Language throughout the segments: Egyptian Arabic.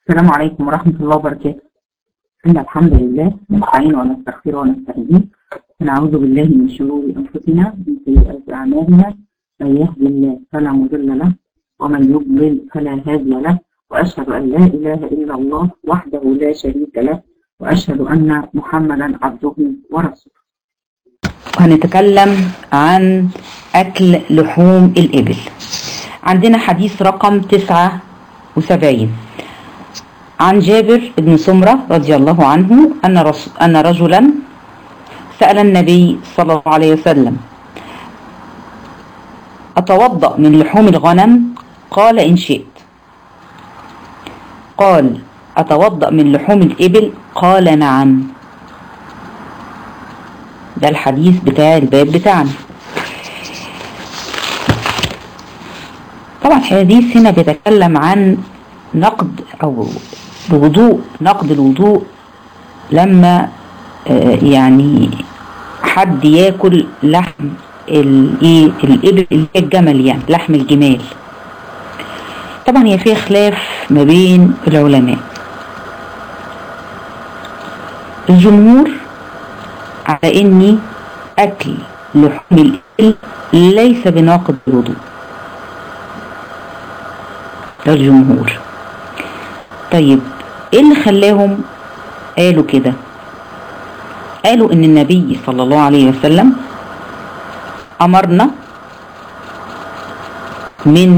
السلام عليكم ورحمة الله وبركاته إن الحمد لله نستعين ونستغفر ونستهديه ونعوذ بالله من شرور أنفسنا ومن سيئات أعمالنا من يهدي الله فلا مضل له ومن يضلل فلا هادي له وأشهد أن لا إله إلا الله وحده لا شريك له وأشهد أن محمدا عبده ورسوله وهنتكلم عن أكل لحوم الإبل عندنا حديث رقم تسعة وسبعين عن جابر بن سمرة رضي الله عنه أن, رس أن رجلا سأل النبي صلى الله عليه وسلم أتوضأ من لحوم الغنم قال إن شئت قال أتوضأ من لحوم الإبل قال نعم ده الحديث بتاع الباب بتاعنا طبعا الحديث هنا بيتكلم عن نقد أو الوضوء نقد الوضوء لما آه يعني حد ياكل لحم الايه الابل اللي هي الجمل يعني لحم الجمال طبعا هي فيها خلاف ما بين العلماء الجمهور على اني اكل لحوم الابل ليس بناقض الوضوء ده الجمهور طيب ايه اللي خلاهم قالوا كده قالوا ان النبي صلى الله عليه وسلم امرنا من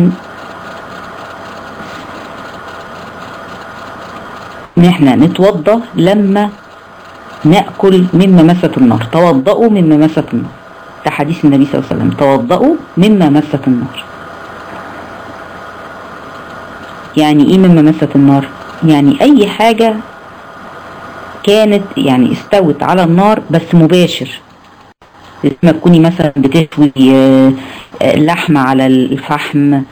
ان احنا نتوضى لما ناكل مما مست النار توضأوا مما مست النار ده حديث النبي صلى الله عليه وسلم توضأوا مما مست النار يعني ايه مما مست النار يعني اي حاجة كانت يعني استوت على النار بس مباشر لما تكوني مثلا بتشوي لحمة على الفحم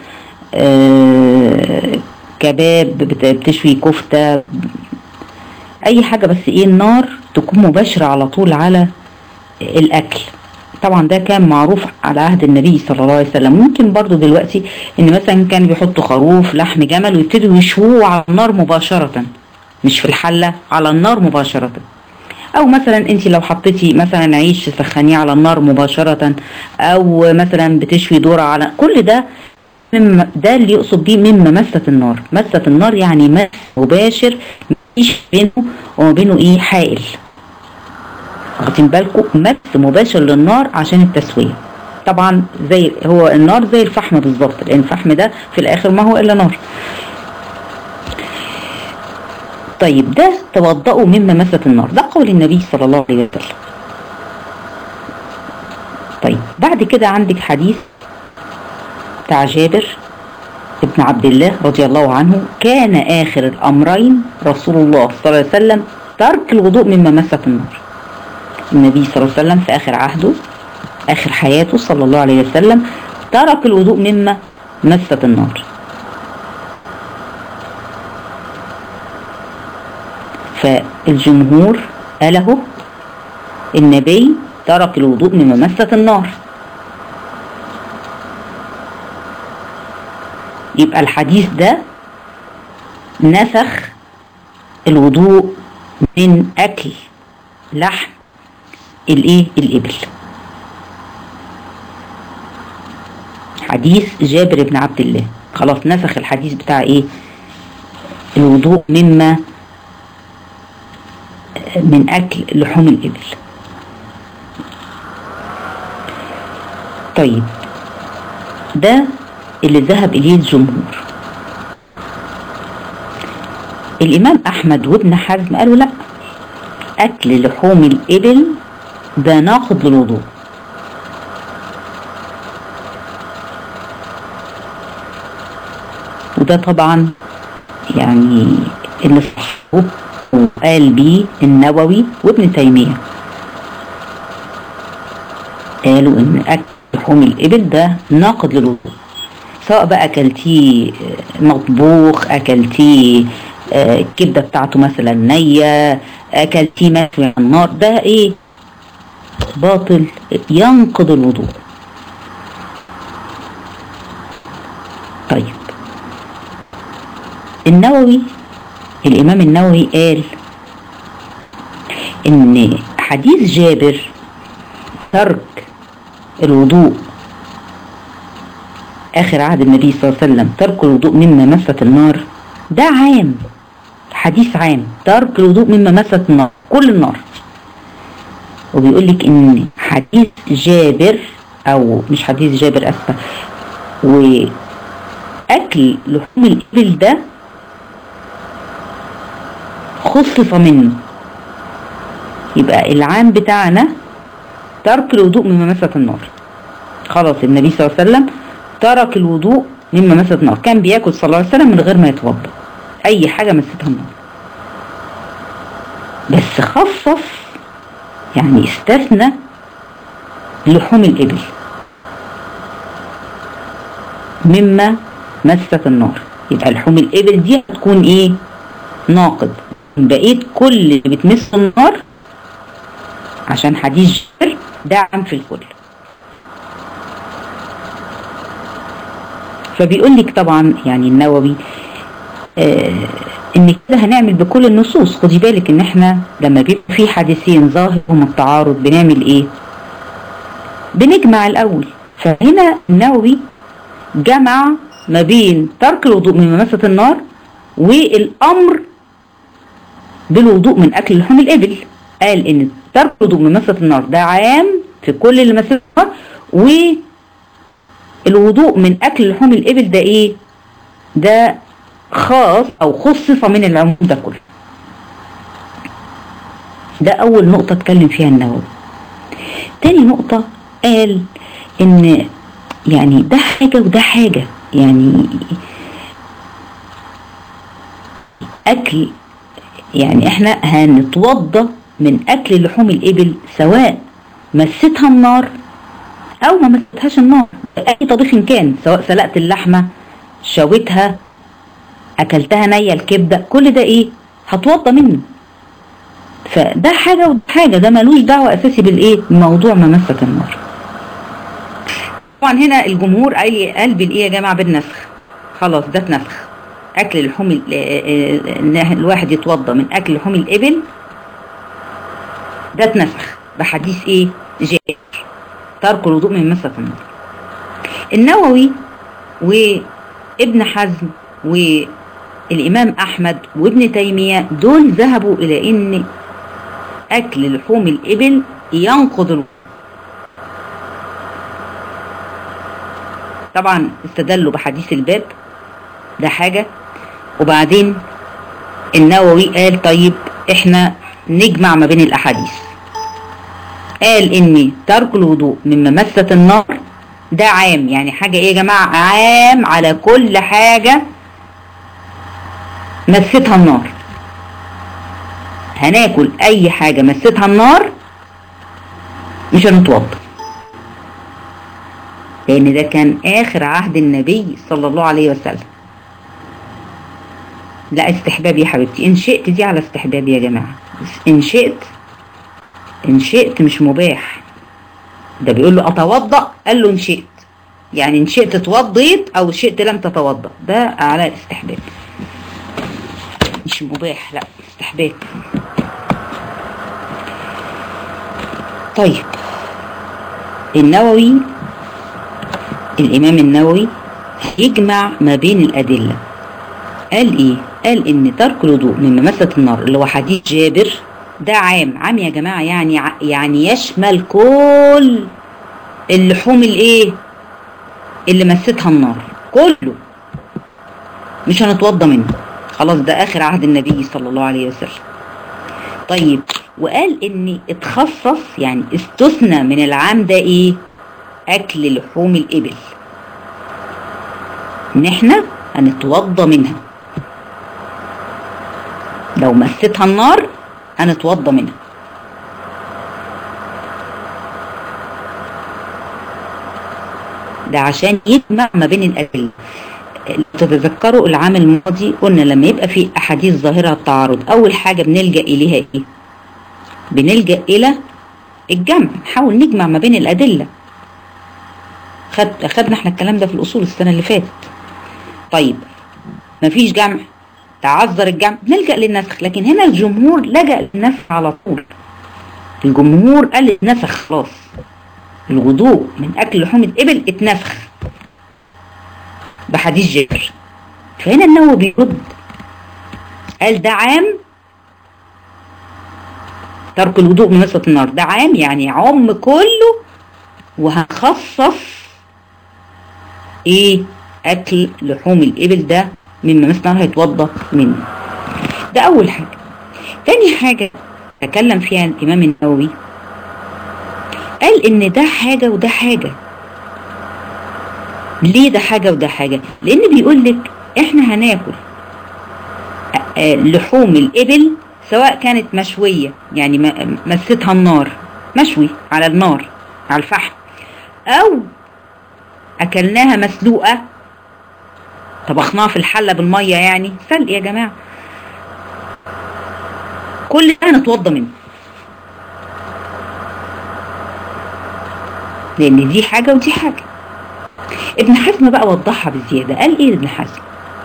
كباب بتشوي كفتة اي حاجة بس ايه النار تكون مباشرة على طول على الاكل طبعا ده كان معروف على عهد النبي صلى الله عليه وسلم ممكن برضو دلوقتي ان مثلا كان بيحطوا خروف لحم جمل ويبتدوا يشووه على النار مباشرة مش في الحلة على النار مباشرة او مثلا انت لو حطيتي مثلا عيش تسخنيه على النار مباشرة او مثلا بتشوي ذرة على كل ده مما ده اللي يقصد بيه مما مست النار مست النار يعني مس مباشر مفيش بينه وما بينه ايه حائل واخدين بالكم مس مباشر للنار عشان التسويه طبعا زي هو النار زي الفحم بالظبط لان الفحم ده في الاخر ما هو الا نار طيب ده توضأوا مما مست النار ده قول النبي صلى الله عليه وسلم طيب بعد كده عندك حديث بتاع جابر ابن عبد الله رضي الله عنه كان آخر الأمرين رسول الله صلى الله عليه وسلم ترك الوضوء مما مست النار النبي صلى الله عليه وسلم في آخر عهده آخر حياته صلى الله عليه وسلم ترك الوضوء مما مست النار فالجمهور قاله النبي ترك الوضوء مما مست النار يبقى الحديث ده نسخ الوضوء من اكل لحم الايه الابل حديث جابر بن عبد الله خلاص نسخ الحديث بتاع ايه الوضوء مما من اكل لحوم الابل طيب ده اللي ذهب إليه الجمهور الإمام أحمد وابن حزم قالوا لا أكل لحوم الإبل ده ناقض للوضوء وده طبعا يعني اللي صحبه وقال بيه النووي وابن تيمية قالوا ان اكل لحوم الابل ده ناقض للوضوء سواء بقى اكلتيه مطبوخ اكلتيه الكبده بتاعته مثلا نيه اكلتيه مشوي على النار ده ايه باطل ينقض الوضوء طيب النووي الإمام النووي قال إن حديث جابر ترك الوضوء آخر عهد النبي صلى الله عليه وسلم ترك الوضوء مما مست النار ده عام حديث عام ترك الوضوء مما مست النار كل النار وبيقول لك ان حديث جابر او مش حديث جابر اسفه واكل لحوم الابل ده خصص منه يبقى العام بتاعنا ترك الوضوء مما مست النار خلاص النبي صلى الله عليه وسلم ترك الوضوء مما مست النار كان بياكل صلى الله عليه وسلم من غير ما يتوضا اي حاجه مستها النار بس خصص يعني استثنى لحوم الإبل مما مست النار يبقى لحوم الإبل دي هتكون إيه ناقض بقيت كل اللي بتمس النار عشان حديث جبر ده عام في الكل فبيقول لك طبعا يعني النووي آه ان كده هنعمل بكل النصوص خدي بالك ان احنا لما بيبقى في حديثين ظاهرهم التعارض بنعمل ايه بنجمع الاول فهنا النووي جمع ما بين ترك الوضوء من مماسة النار والامر بالوضوء من اكل لحوم الابل قال ان ترك الوضوء من مماسة النار ده عام في كل اللي مسته النار والوضوء من اكل لحوم الابل ده ايه ده خاص او خصص من العموم ده كله ده اول نقطة اتكلم فيها النووي تاني نقطة قال ان يعني ده حاجة وده حاجة يعني اكل يعني احنا هنتوضى من اكل لحوم الابل سواء مستها النار او ما مستهاش النار اي طبيخ كان سواء سلقت اللحمة شويتها اكلتها نية الكبدة كل ده ايه هتوضى منه فده حاجة وده حاجة ده ملوش دعوة اساسي بالايه موضوع ممسة النار طبعا هنا الجمهور قال قال بالايه يا جماعة بالنسخ خلاص ده اتنسخ اكل لحوم ان الواحد يتوضى من اكل لحوم الابل ده اتنسخ بحديث ايه جابر ترك الوضوء من مسة النار النووي وابن حزم والإمام أحمد وابن تيمية دول ذهبوا إلى أن أكل لحوم الإبل ينقض الوضوء طبعا استدلوا بحديث الباب ده حاجة وبعدين النووي قال طيب احنا نجمع ما بين الأحاديث قال ان ترك الوضوء من ممسة النار ده عام يعني حاجة ايه يا جماعة عام على كل حاجة مستها النار هناكل اي حاجة مستها النار مش هنتوضى لان ده كان اخر عهد النبي صلى الله عليه وسلم لا استحباب يا حبيبتي ان شئت دي على استحباب يا جماعة ان شئت ان شئت مش مباح ده بيقول له اتوضا قال له ان شئت يعني ان شئت توضيت او شئت لم تتوضا ده على استحباب مش مباح لا استحباب طيب النووي الامام النووي يجمع ما بين الادله قال ايه قال ان ترك الوضوء من ممسة النار اللي هو حديث جابر ده عام عام يا جماعة يعني يعني يشمل كل اللحوم الايه اللي مستها النار كله مش هنتوضى منه خلاص ده اخر عهد النبي صلى الله عليه وسلم طيب وقال ان اتخصص يعني استثنى من العام ده ايه اكل لحوم الابل ان احنا هنتوضى منها لو مستها النار هنتوضى منها ده عشان يجمع ما بين الأدلة تتذكروا العام الماضي قلنا لما يبقى في أحاديث ظاهرة التعارض أول حاجة بنلجأ إليها إيه؟ بنلجأ إلى الجمع نحاول نجمع ما بين الأدلة خد خدنا احنا الكلام ده في الأصول السنة اللي فاتت طيب مفيش جمع تعذر الجمع نلجأ للنسخ لكن هنا الجمهور لجأ للنسخ على طول الجمهور قال اتنسخ خلاص الوضوء من اكل لحوم الابل اتنسخ بحديث جابر فهنا النووي بيرد قال ده عام ترك الوضوء من مسة النار ده عام يعني عم كله وهنخصص ايه اكل لحوم الابل ده مما مثلا هيتوضى منه ده اول حاجة تاني حاجة تكلم فيها الامام النووي قال ان ده حاجة وده حاجة ليه ده حاجة وده حاجة لان بيقول لك احنا هناكل لحوم الابل سواء كانت مشوية يعني مستها النار مشوي على النار على الفحم او اكلناها مسلوقة طبخناها في الحلة بالمية يعني سلق يا جماعة كل ده هنتوضى منه لان دي حاجة ودي حاجة ابن حزم بقى وضحها بزيادة قال ايه ابن حزم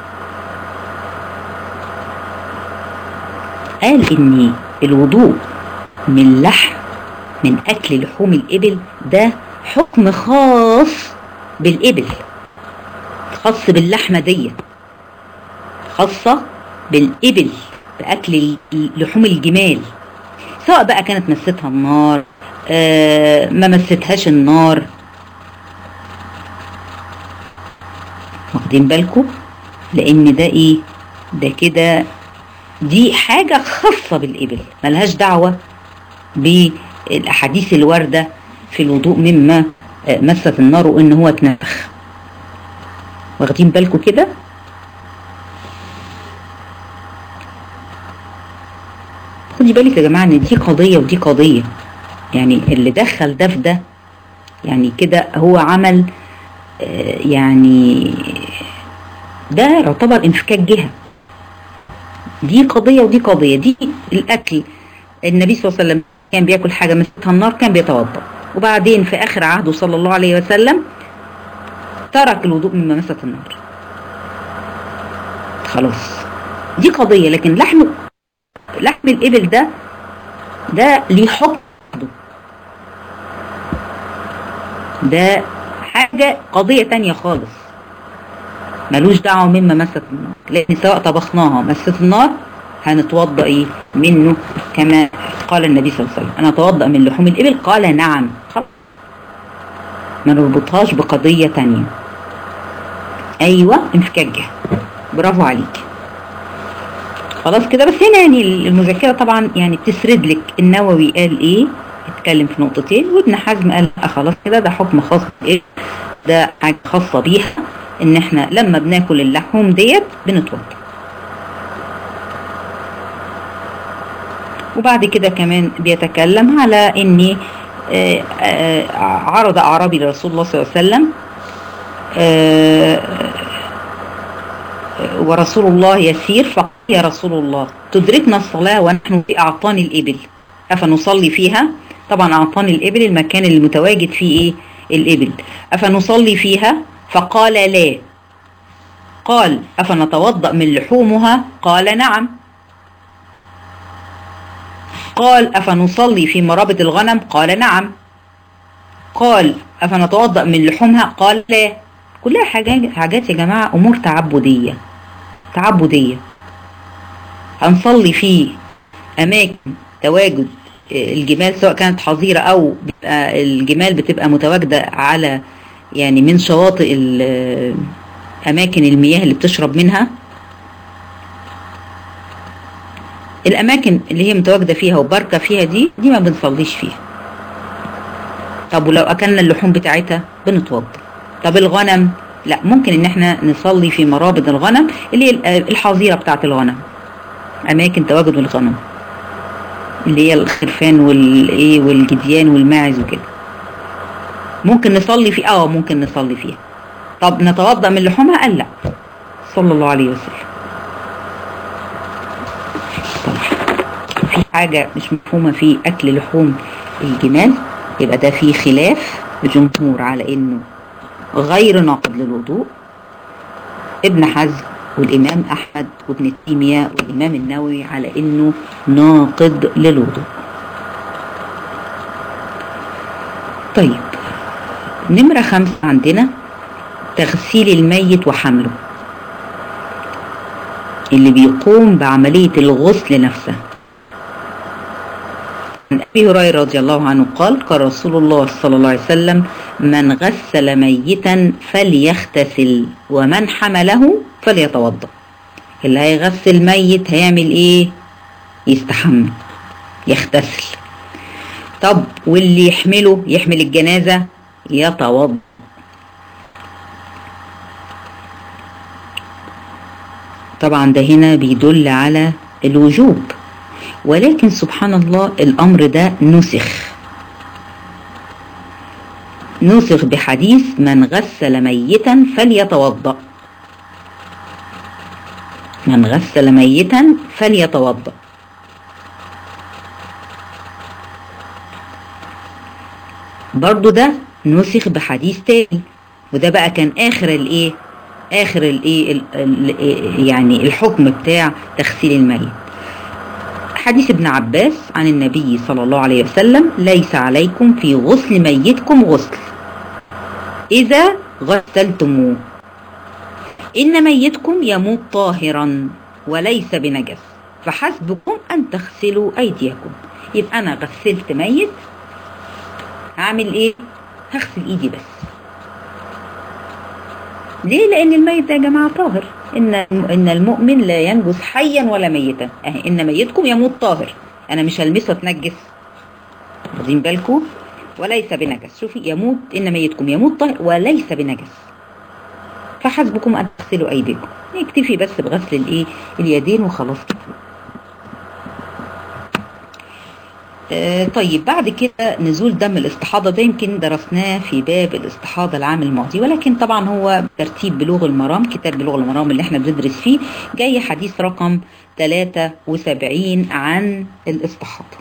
قال ان الوضوء من لحم من اكل لحوم الابل ده حكم خاص بالابل خاص باللحمه دي خاصه بالابل باكل لحوم الجمال سواء بقى كانت مستها النار آه ما مستهاش النار واخدين بالكم لان ده ايه ده كده دي حاجة خاصة بالإبل ملهاش دعوة بالأحاديث الواردة في الوضوء مما مست النار وإن هو اتنفخ واخدين بالكم كده خدي بالك يا جماعة إن دي قضية ودي قضية يعني اللي دخل ده في ده يعني كده هو عمل يعني ده يعتبر انفكاك جهه دي قضية ودي قضية دي الأكل النبي صلى الله عليه وسلم كان بياكل حاجة مستها النار كان بيتوضأ وبعدين في آخر عهده صلى الله عليه وسلم ترك الوضوء مما مست النار خلاص دي قضية لكن لحم لحم الإبل ده ده ليه حكم ده حاجة قضية تانية خالص ملوش دعوة مما مست النار لأن سواء طبخناها مست النار هنتوضأ إيه منه كما قال النبي صلى الله عليه وسلم أنا أتوضأ من لحوم الإبل قال نعم خلاص ما نربطهاش بقضية تانية أيوة انفكاك جهة برافو عليك خلاص كده بس هنا يعني المذكرة طبعا يعني بتسرد لك النووي قال إيه اتكلم في نقطتين وابن حزم قال لا خلاص كده ده حكم خاص إيه ده حاجة خاصة بيها ان احنا لما بناكل اللحوم ديت بنتوضا وبعد كده كمان بيتكلم على ان عرض اعرابي لرسول الله صلى الله عليه وسلم ورسول الله يسير فقال يا رسول الله تدركنا الصلاة ونحن في أعطان الإبل أفنصلي فيها طبعا أعطان الإبل المكان اللي متواجد فيه إيه الإبل أفنصلي فيها فقال لا قال أفنتوضأ من لحومها قال نعم قال أفنصلي في مرابط الغنم قال نعم قال أفنتوضأ من لحومها قال لا كلها حاجات حاجات يا جماعة أمور تعبدية تعبدية هنصلي في أماكن تواجد الجمال سواء كانت حظيرة أو الجمال بتبقى متواجدة على يعني من شواطئ أماكن المياه اللي بتشرب منها الأماكن اللي هي متواجدة فيها وباركة فيها دي دي ما بنصليش فيها طب ولو أكلنا اللحوم بتاعتها بنتوضى طب الغنم لا ممكن ان احنا نصلي في مرابض الغنم اللي هي الحظيرة بتاعت الغنم اماكن تواجد الغنم اللي هي الخرفان والايه والجديان والماعز وكده ممكن نصلي في اه ممكن نصلي فيها طب نتوضا من لحومها قال لا صلى الله عليه وسلم طب في حاجه مش مفهومه في اكل لحوم الجمال يبقى ده في خلاف الجمهور على انه غير ناقض للوضوء ابن حزم والإمام أحمد وابن تيمية والإمام النووي على إنه ناقض للوضوء طيب نمرة خمسة عندنا تغسيل الميت وحمله اللي بيقوم بعملية الغسل نفسها عن أبي هريرة رضي الله عنه قال قال رسول الله صلى الله عليه وسلم من غسل ميتا فليغتسل ومن حمله فليتوضا اللي هيغسل ميت هيعمل ايه يستحمى يغتسل طب واللي يحمله يحمل الجنازة يتوضا طبعا ده هنا بيدل على الوجوب ولكن سبحان الله الأمر ده نسخ نسخ بحديث من غسل ميتا فليتوضأ من غسل ميتا فليتوضأ برضو ده نسخ بحديث تاني وده بقى كان آخر الإيه آخر الإيه يعني الحكم بتاع تغسيل الميت حديث ابن عباس عن النبي صلى الله عليه وسلم ليس عليكم في غسل ميتكم غسل إذا غسلتموه إن ميتكم يموت طاهرا وليس بنجس فحسبكم أن تغسلوا أيديكم يبقى أنا غسلت ميت هعمل إيه؟ هغسل إيدي بس ليه؟ لأن الميت ده يا جماعة طاهر إن إن المؤمن لا ينجس حيا ولا ميتا أهي إن ميتكم يموت طاهر أنا مش هلمسه اتنجس واخدين بالكم وليس بنجس شوفي يموت إن ميتكم يموت طاهر وليس بنجس فحسبكم أن تغسلوا أيديكم يكتفي بس بغسل الإيه اليدين وخلاص كده آه طيب بعد كده نزول دم الاستحاضة ده يمكن درسناه في باب الاستحاضة العام الماضي ولكن طبعا هو ترتيب بلوغ المرام كتاب بلوغ المرام اللي احنا بندرس فيه جاي حديث رقم 73 عن الاستحاضة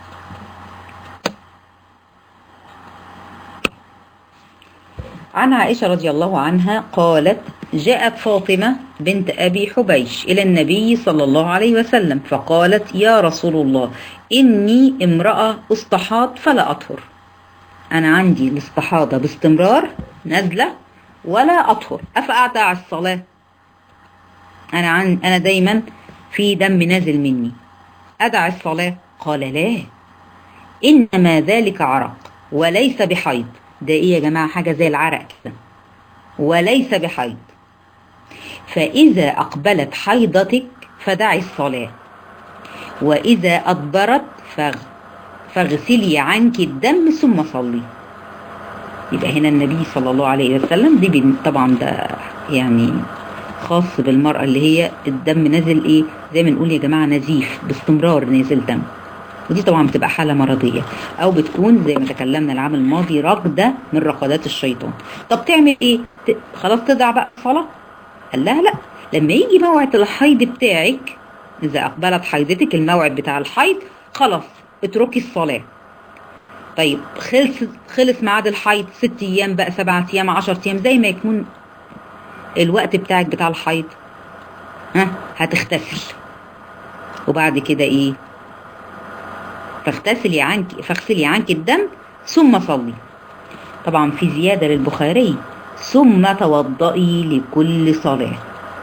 عن عائشة رضي الله عنها قالت جاءت فاطمة بنت أبي حبيش إلى النبي صلى الله عليه وسلم فقالت يا رسول الله إني امرأة استحاض فلا أطهر أنا عندي الاستحاضة باستمرار نازلة ولا أطهر أفأعتع الصلاة أنا عن أنا دايما في دم نازل مني أدع الصلاة قال لا إنما ذلك عرق وليس بحيض ده إيه يا جماعة حاجة زي العرق كده وليس بحيض فإذا أقبلت حيضتك فدعي الصلاة وإذا أدبرت فغ فاغسلي عنك الدم ثم صلي يبقى هنا النبي صلى الله عليه وسلم دي طبعا ده يعني خاص بالمرأة اللي هي الدم نازل ايه زي ما نقول يا جماعة نزيف باستمرار نازل دم ودي طبعا بتبقى حالة مرضية او بتكون زي ما تكلمنا العام الماضي رقدة من رقدات الشيطان طب تعمل ايه ت... خلاص تدع بقى صلاة قال لها لا لما يجي موعد الحيض بتاعك اذا اقبلت حيضتك الموعد بتاع الحيض خلاص اتركي الصلاة طيب خلص خلص ميعاد الحيض ست ايام بقى سبعة ايام عشر ايام زي ما يكون الوقت بتاعك بتاع الحيض ها هتغتسل وبعد كده ايه فاغتسلي عنك فاغسلي عنك الدم ثم صلي طبعا في زيادة للبخاري ثم توضئي لكل صلاة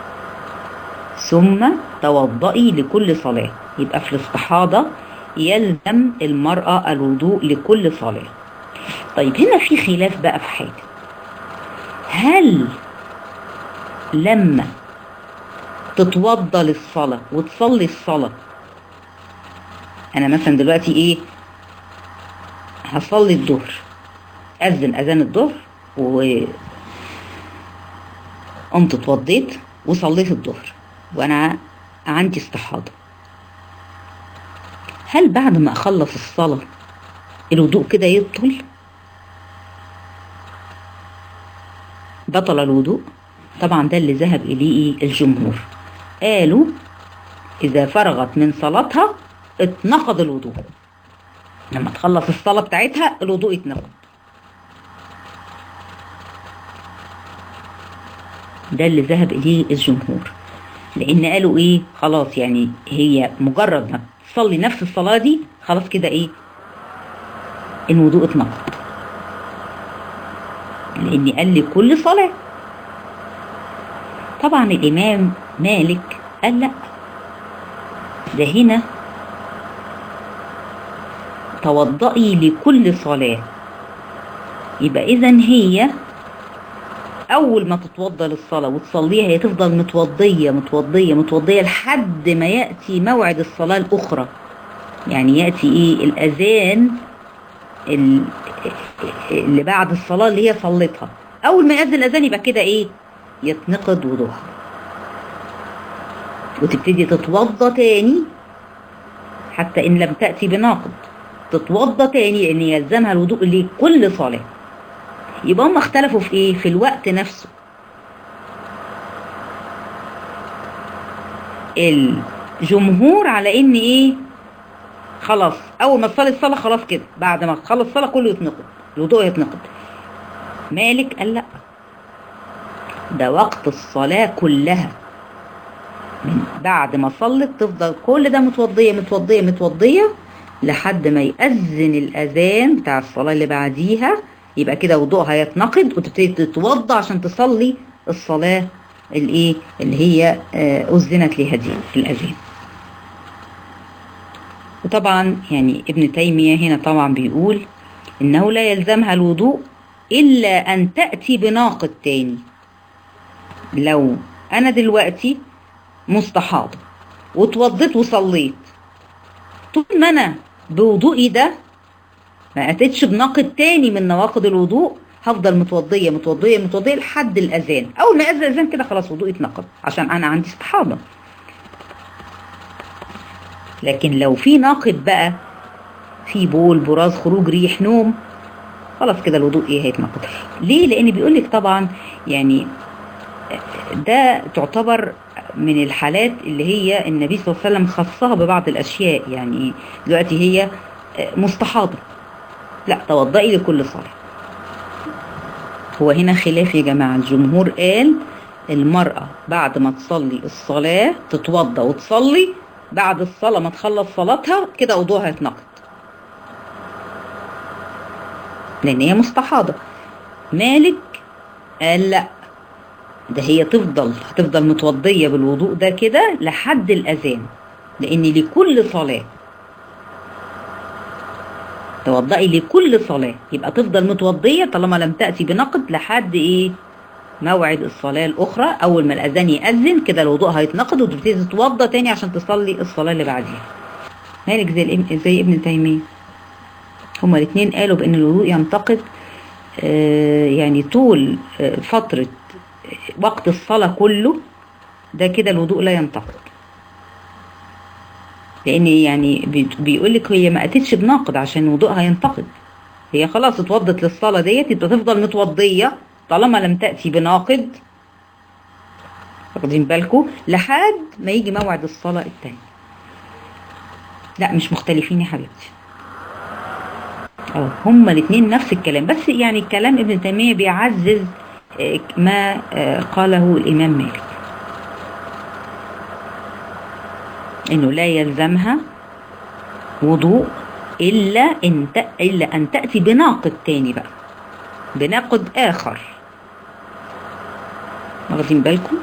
ثم توضئي لكل صلاة يبقى في الاستحاضة يلزم المرأة الوضوء لكل صلاة طيب هنا في خلاف بقى في حاجة هل لما تتوضى للصلاة وتصلي الصلاة أنا مثلا دلوقتي إيه هصلي الظهر أذن أذان الظهر و قمت اتوضيت وصليت الظهر وأنا عندي استحاضة هل بعد ما أخلص الصلاة الوضوء كده يبطل؟ بطل الوضوء؟ طبعا ده اللي ذهب إليه الجمهور قالوا إذا فرغت من صلاتها اتنقض الوضوء لما تخلص الصلاة بتاعتها الوضوء يتنقض ده اللي ذهب إليه الجمهور لان قالوا ايه خلاص يعني هي مجرد ما تصلي نفس الصلاة دي خلاص كده ايه الوضوء اتنقض لان قال لي كل صلاة طبعا الامام مالك قال لا ده هنا توضئي لكل صلاة يبقى اذا هي اول ما تتوضى للصلاة وتصليها هي تفضل متوضية متوضية متوضية لحد ما يأتي موعد الصلاة الاخرى يعني يأتي ايه الاذان اللي بعد الصلاة اللي هي صلتها اول ما يأذن الاذان يبقى كده ايه يتنقض وضوءها وتبتدي تتوضى تاني حتى ان لم تأتي بناقض تتوضى تاني لان يلزمها الوضوء لكل صلاة يبقى هم اختلفوا في ايه في الوقت نفسه الجمهور على ان ايه خلاص اول ما تصلي الصلاه خلاص كده بعد ما تخلص الصلاه كله يتنقض الوضوء يتنقض مالك قال لا ده وقت الصلاه كلها من بعد ما صلت تفضل كل ده متوضيه متوضيه متوضيه لحد ما يأذن الأذان بتاع الصلاة اللي بعديها يبقى كده وضوءها يتنقض وتبتدي تتوضى عشان تصلي الصلاة الايه اللي هي أذنت لها دي في الأذان وطبعا يعني ابن تيمية هنا طبعا بيقول إنه لا يلزمها الوضوء إلا أن تأتي بناقض تاني لو أنا دلوقتي مستحاضة واتوضيت وصليت طول ما أنا بوضوئي ده ما أتتش بناقض تاني من نواقض الوضوء هفضل متوضية متوضية متوضية لحد الأذان أول ما يأذن الأذان كده خلاص وضوئي اتنقض عشان أنا عندي استحاضة لكن لو في ناقض بقى في بول براز خروج ريح نوم خلاص كده الوضوء ايه هيتنقض ليه لان بيقول لك طبعا يعني ده تعتبر من الحالات اللي هي النبي صلى الله عليه وسلم خصها ببعض الاشياء يعني دلوقتي هي مستحاضه لا توضئي لكل صلاه هو هنا خلاف يا جماعه الجمهور قال المراه بعد ما تصلي الصلاه تتوضا وتصلي بعد الصلاة ما تخلص صلاتها كده وضوءها يتنقض لأن هي مستحاضة مالك قال لا ده هي تفضل هتفضل متوضية بالوضوء ده كده لحد الأذان لأن لكل صلاة توضئي لكل صلاة يبقى تفضل متوضية طالما لم تأتي بنقد لحد إيه موعد الصلاة الأخرى أول ما الأذان يأذن كده الوضوء هيتنقض وتبتدي تتوضى تاني عشان تصلي الصلاة اللي بعديها مالك زي زي ابن تيمية هما الاثنين قالوا بأن الوضوء ينتقد آه يعني طول آه فترة وقت الصلاة كله ده كده الوضوء لا ينتقد لأن يعني بيقول لك هي ما أتتش بناقض عشان وضوءها ينتقد هي خلاص اتوضت للصلاة ديت يبقى تفضل متوضية طالما لم تأتي بناقض واخدين بالكم لحد ما يجي موعد الصلاة التاني لا مش مختلفين يا حبيبتي اه هما الاثنين نفس الكلام بس يعني الكلام ابن تيمية بيعزز ما قاله الإمام مالك إنه لا يلزمها وضوء إلا إن إلا أن تأتي بناقض تاني بقى بناقض آخر واخدين بالكم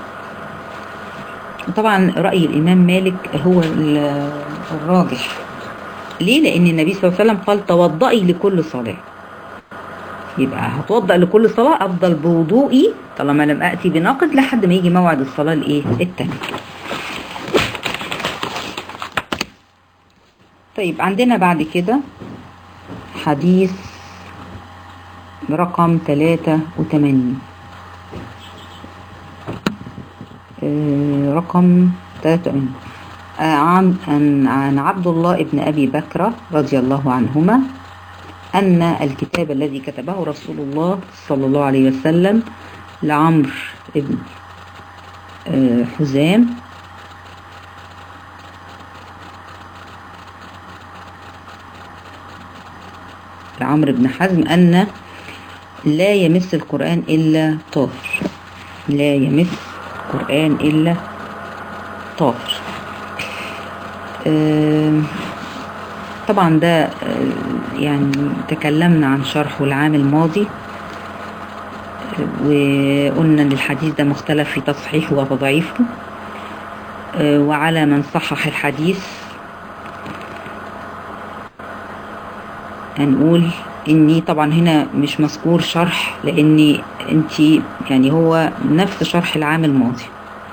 طبعا رأي الإمام مالك هو الراجح ليه لأن النبي صلى الله عليه وسلم قال توضئي لكل صلاة يبقى هتوضأ لكل صلاة أفضل بوضوئي طالما لم أتي بناقض لحد ما يجي موعد الصلاة الإيه التانية طيب عندنا بعد كده حديث رقم 83 رقم 83 عن عن عبد الله ابن ابي بكر رضي الله عنهما ان الكتاب الذي كتبه رسول الله صلى الله عليه وسلم لعمرو ابن حزام لعمرو بن حزم ان لا يمس القرآن إلا طاهر لا يمس القرآن إلا طاهر آم، طبعا ده آه، يعني تكلمنا عن شرحه العام الماضي آه، وقلنا ان الحديث ده مختلف في تصحيحه وتضعيفه آه، وعلى من صحح الحديث هنقول اني طبعا هنا مش مذكور شرح لاني انتي يعني هو نفس شرح العام الماضي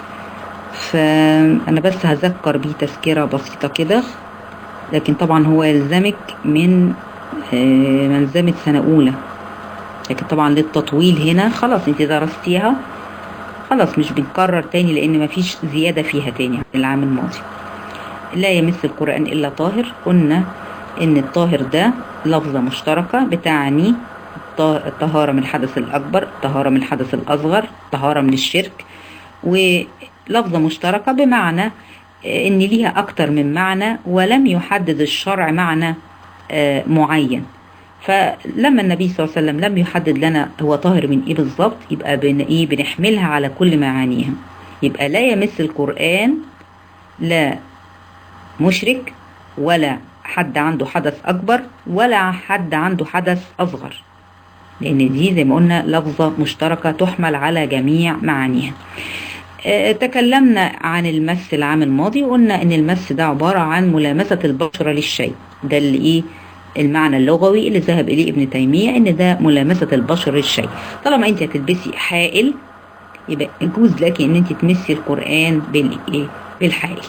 فانا بس هذكر بيه تذكرة بسيطة كده لكن طبعا هو يلزمك من آه، ملزمة سنة أولى لكن طبعا للتطويل هنا خلاص انت درستيها خلاص مش بنكرر تاني لان مفيش زيادة فيها تاني عن العام الماضي لا يمس القرآن إلا طاهر قلنا إن الطاهر ده لفظة مشتركة بتعني الط- الطهارة من الحدث الأكبر الطهارة من الحدث الأصغر الطهارة من الشرك ولفظة مشتركة بمعنى آه، إن ليها أكتر من معنى ولم يحدد الشرع معنى آه، معين فلما النبي صلى الله عليه وسلم لم يحدد لنا هو طاهر من ايه بالظبط يبقى بن ايه بنحملها على كل معانيها يبقى لا يمس القرآن لا مشرك ولا حد عنده حدث أكبر ولا حد عنده حدث أصغر لأن دي زي ما قلنا لفظة مشتركة تحمل على جميع معانيها آه، تكلمنا عن المس العام الماضي وقلنا ان المس ده عبارة عن ملامسة البشرة للشيء ده اللي ايه المعنى اللغوي اللي ذهب اليه ابن تيمية ان ده ملامسة البشرة للشيء طالما انت هتلبسي حائل يبقى يجوز لك ان انت تمسي القرآن بالايه بالحائل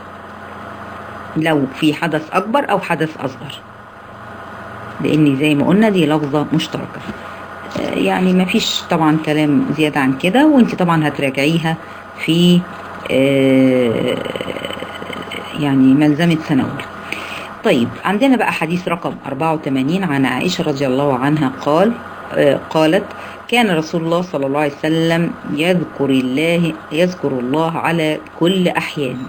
لو في حدث اكبر او حدث اصغر لان زي ما قلنا دي لفظة مشتركة آه، يعني ما فيش طبعا كلام زيادة عن كده وانت طبعا هتراجعيها في آه، يعني ملزمة سنة أولى طيب عندنا بقى حديث رقم 84 عن عائشة رضي الله عنها قال آه، قالت كان رسول الله صلى الله عليه وسلم يذكر الله يذكر الله على كل أحيانه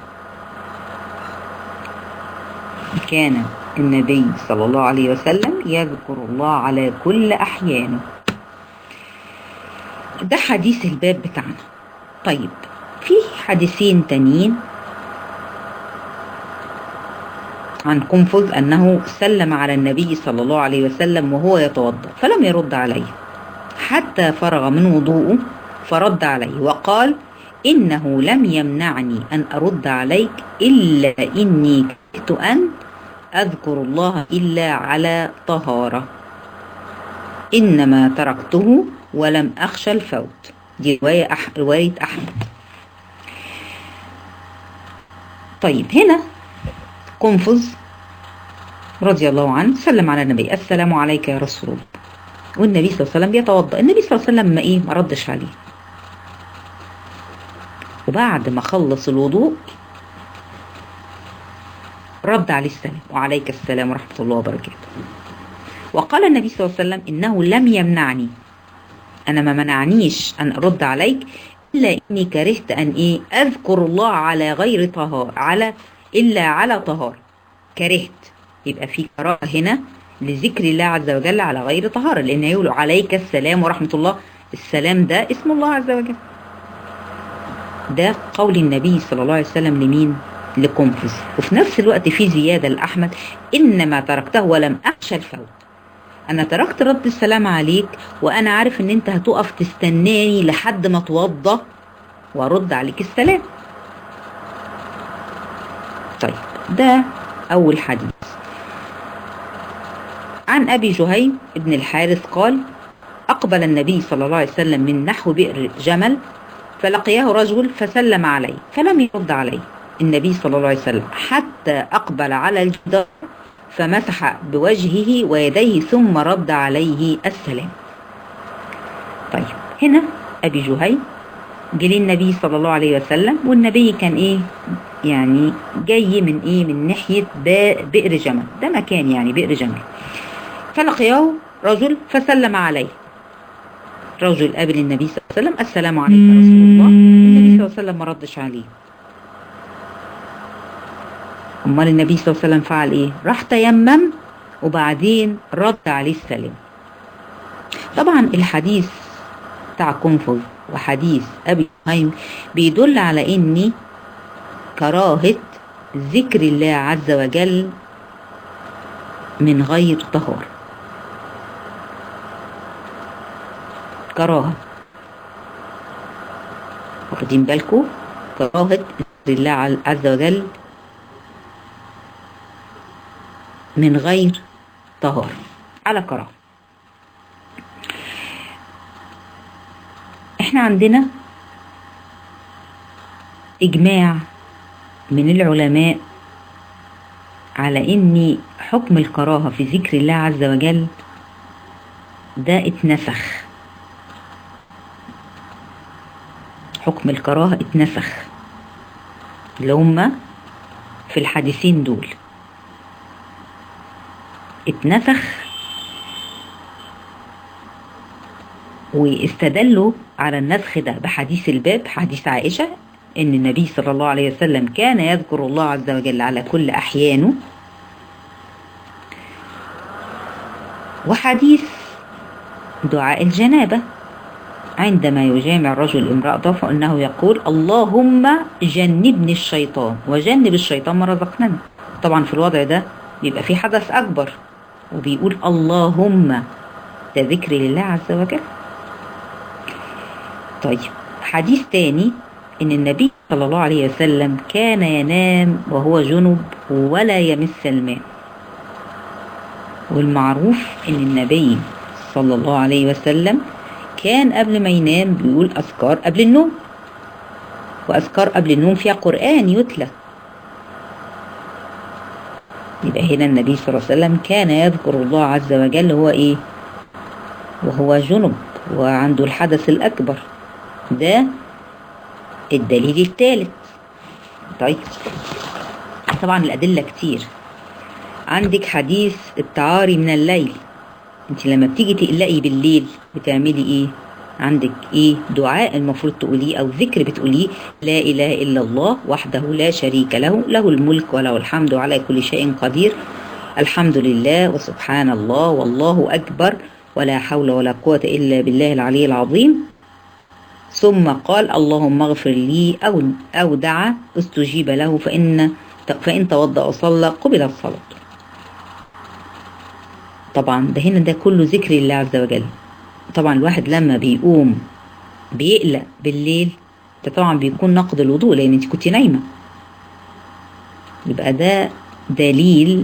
كان النبي صلى الله عليه وسلم يذكر الله على كل أحيانه ده حديث الباب بتاعنا طيب في حديثين تانيين عن قنفذ أنه سلم على النبي صلى الله عليه وسلم وهو يتوضأ فلم يرد عليه حتى فرغ من وضوءه فرد عليه وقال إنه لم يمنعني أن أرد عليك إلا إني كرهت أن أذكر الله إلا على طهارة إنما تركته ولم أخشى الفوت دي رواية, أح... رواية أحمد طيب هنا قنفذ رضي الله عنه سلم على النبي السلام عليك يا رسول الله والنبي صلى الله عليه وسلم بيتوضأ النبي صلى الله عليه وسلم ما إيه ما ردش عليه وبعد ما خلص الوضوء رد عليه السلام وعليك السلام ورحمة الله وبركاته وقال النبي صلى الله عليه وسلم إنه لم يمنعني أنا ما منعنيش أن أرد عليك إلا إني كرهت أن إيه أذكر الله على غير طهار على إلا على طهار كرهت يبقى في كراهة هنا لذكر الله عز وجل على غير طهارة لأن يقولوا عليك السلام ورحمة الله السلام ده اسم الله عز وجل ده قول النبي صلى الله عليه وسلم لمين لقنفذ وفي نفس الوقت في زيادة لأحمد إنما تركته ولم أخشى الفوت أنا تركت رد السلام عليك وأنا عارف إن أنت هتقف تستناني لحد ما توضى وأرد عليك السلام طيب ده أول حديث عن أبي جهيم ابن الحارث قال أقبل النبي صلى الله عليه وسلم من نحو بئر جمل فلقياه رجل فسلم عليه فلم يرد عليه النبي صلى الله عليه وسلم حتى أقبل على الجدار فمسح بوجهه ويديه ثم رد عليه السلام طيب هنا أبي جهيم جه النبي صلى الله عليه وسلم والنبي كان ايه يعني جاي من ايه من ناحية بئر جمل ده مكان يعني بئر جمل فلقياه رجل فسلم عليه رجل قابل النبي صلى الله عليه وسلم السلام عليك يا رسول الله النبي صلى الله عليه وسلم ما ردش عليه امال النبي صلى الله عليه وسلم فعل ايه راح تيمم وبعدين رد عليه السلام طبعا الحديث بتاع قنفذ وحديث ابي هيم بيدل على ان كراهة ذكر الله عز وجل من غير طهارة كراهة واخدين بالكم كراهة ذكر الله عز وجل من غير طهارة على كراهة احنا عندنا اجماع من العلماء على ان حكم الكراهة في ذكر الله عز وجل ده اتنسخ حكم الكراهة اتنسخ اللي هما في الحديثين دول اتنسخ واستدلوا على النسخ ده بحديث الباب حديث عائشة ان النبي صلى الله عليه وسلم كان يذكر الله عز وجل على كل احيانه وحديث دعاء الجنابة عندما يجامع الرجل امرأته فإنه يقول اللهم جنبني الشيطان وجنب الشيطان ما رزقنانا طبعا في الوضع ده بيبقى في حدث أكبر وبيقول اللهم ده ذكر لله عز وجل طيب حديث تاني ان النبي صلى الله عليه وسلم كان ينام وهو جنب ولا يمس الماء والمعروف ان النبي صلى الله عليه وسلم كان قبل ما ينام بيقول اذكار قبل النوم واذكار قبل النوم فيها قران يتلى يبقى هنا النبي صلى الله عليه وسلم كان يذكر الله عز وجل هو ايه وهو جنب وعنده الحدث الاكبر ده الدليل الثالث طيب طبعا الأدلة كتير عندك حديث التعاري من الليل انت لما بتيجي تقلقي بالليل بتعملي ايه عندك ايه دعاء المفروض تقوليه او ذكر بتقوليه لا اله الا الله وحده لا شريك له له الملك وله الحمد على كل شيء قدير الحمد لله وسبحان الله والله اكبر ولا حول ولا قوه الا بالله العلي العظيم ثم قال اللهم اغفر لي أو أو دعا استجيب له فإن فإن توضأ وصلى قبل الصلاة. طبعا ده هنا ده كله ذكر الله عز وجل. طبعا الواحد لما بيقوم بيقلق بالليل ده طبعا بيكون نقض الوضوء لأن أنت كنت نايمة. يبقى ده دليل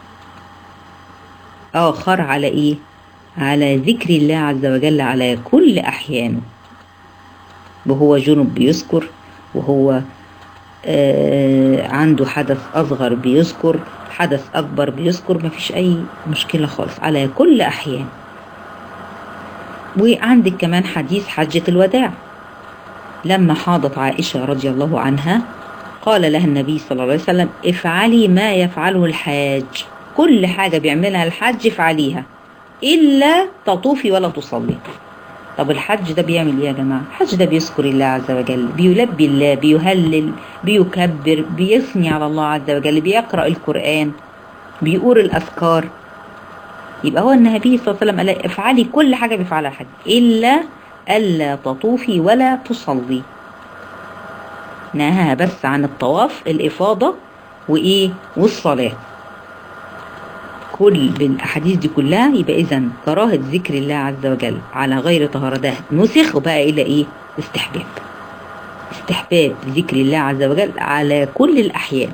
آخر على إيه؟ على ذكر الله عز وجل على كل أحيانه. وهو جنب بيذكر وهو آه عنده حدث أصغر بيذكر حدث أكبر بيذكر مفيش أي مشكلة خالص على كل أحيان وعندك كمان حديث حجة الوداع لما حاضت عائشة رضي الله عنها قال لها النبي صلى الله عليه وسلم افعلي ما يفعله الحاج كل حاجة بيعملها الحج افعليها إلا تطوفي ولا تصلي طب الحج ده بيعمل ايه يا جماعه الحج ده بيذكر الله عز وجل بيلبي الله بيهلل بيكبر بيثني على الله عز وجل بيقرا القران بيقول الاذكار يبقى هو النبي صلى الله عليه وسلم قال افعلي كل حاجه بيفعلها الحج الا الا تطوفي ولا تصلي نهاها بس عن الطواف الافاضه وايه والصلاه كل بالاحاديث دي كلها يبقى اذا كراهه ذكر الله عز وجل على غير طهاره ده نسخ وبقى الى ايه استحباب استحباب ذكر الله عز وجل على كل الاحيان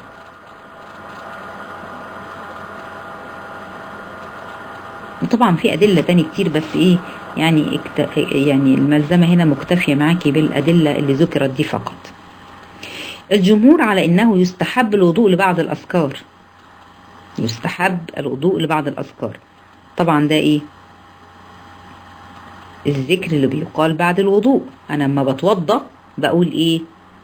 وطبعا في ادله تاني كتير بس ايه يعني اكت... يعني الملزمه هنا مكتفيه معاكي بالادله اللي ذكرت دي فقط الجمهور على انه يستحب الوضوء لبعض الاذكار يستحب الوضوء لبعض الأذكار طبعا ده إيه الذكر اللي بيقال بعد الوضوء أنا لما بتوضى بقول إيه